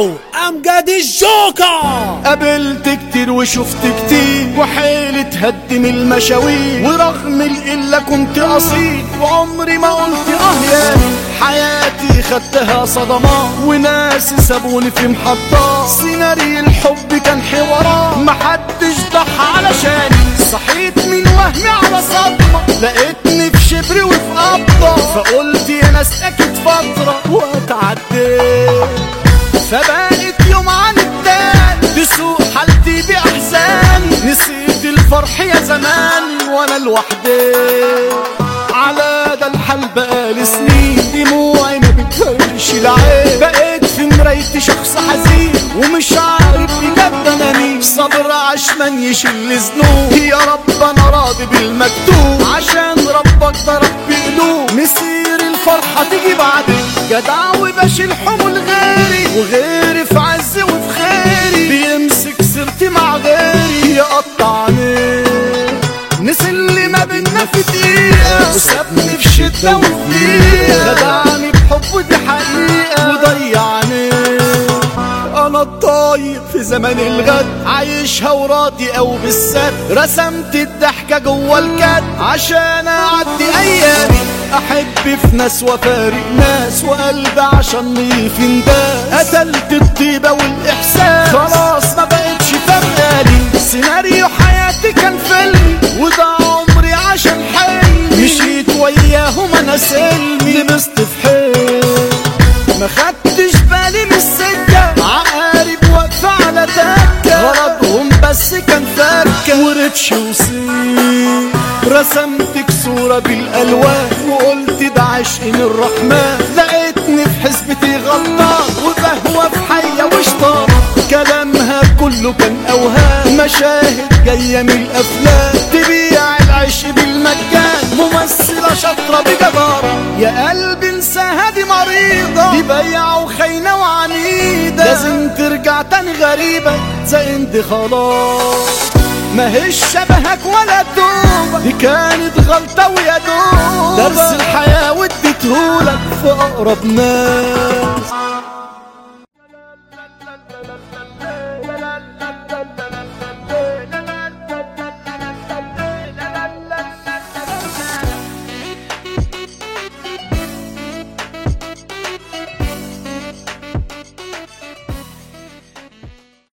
معه امجد الجوكر قابلت كتير وشفت كتير وحيلة تهدم المشاوير ورغم القلة كنت أصيل وعمري ما قلت اه يا حياتي خدتها صدمات وناس سابوني في محطات سيناريو الحب كان حوارات محدش ضحى علشاني صحيت من وهمي على صدمة لقيتني في شبري وفي قبضة فقلت يا ناس أكيد فترة واتعديت فبقت يوم عن التاني تسوق حالتي بأحزاني نسيت الفرح يا زمان وانا لوحدي على ده الحال بقالي سنين دموعي ما بتفرش العين بقيت في مرايتي شخص حزين ومش عارف بجد انا مين صبر عشمان يشيل ذنوب يا رب انا راضي بالمكتوب عشان ربك ضرب بقلوب مسير الفرحة تيجي بعدين جدع وبشيل حمل غيري وغيري في عز وفي خيري بيمسك سيرتي مع غيري يقطعني نسي اللي ما بينا في دقيقة وسابني في شدة وفي ضيقة خدعني بحب دي حقيقة وضيعني انا الطاير في زمان الغد عايشها وراضي او بالسد رسمت الضحكة جوه الكد عشان اعدي ايامي احب في ناس وفارق ناس وقلبي عشان نضيف انداس قتلت الطيبة والاحساس خلاص ما بقتش فارقالي سيناريو حياتي كان فيلم وده عمري عشان حلمي مشيت وياهم انا سلمي لبست في حلم ما خدتش بالي من السكة عقارب واقفة على تكة غرضهم بس كان فكة ورتش وصيل رسمتك صورة بالألوان وقلت ده عشق من الرحمن لقيتني في حسبتي غلطان وبهوى في حية وشطان كلامها كله كان أوهام مشاهد جاية من الأفلام تبيع العشق بالمجان ممثلة شاطرة بجدارة يا قلبي انساها دي مريضة دي بيعة وخاينة وعنيدة لازم ترجع تاني غريبة زي انت خلاص ما هيش شبهك ولا دوبك دي كانت غلطة ويا دوب درس الحياة واديتهولك في أقرب ناس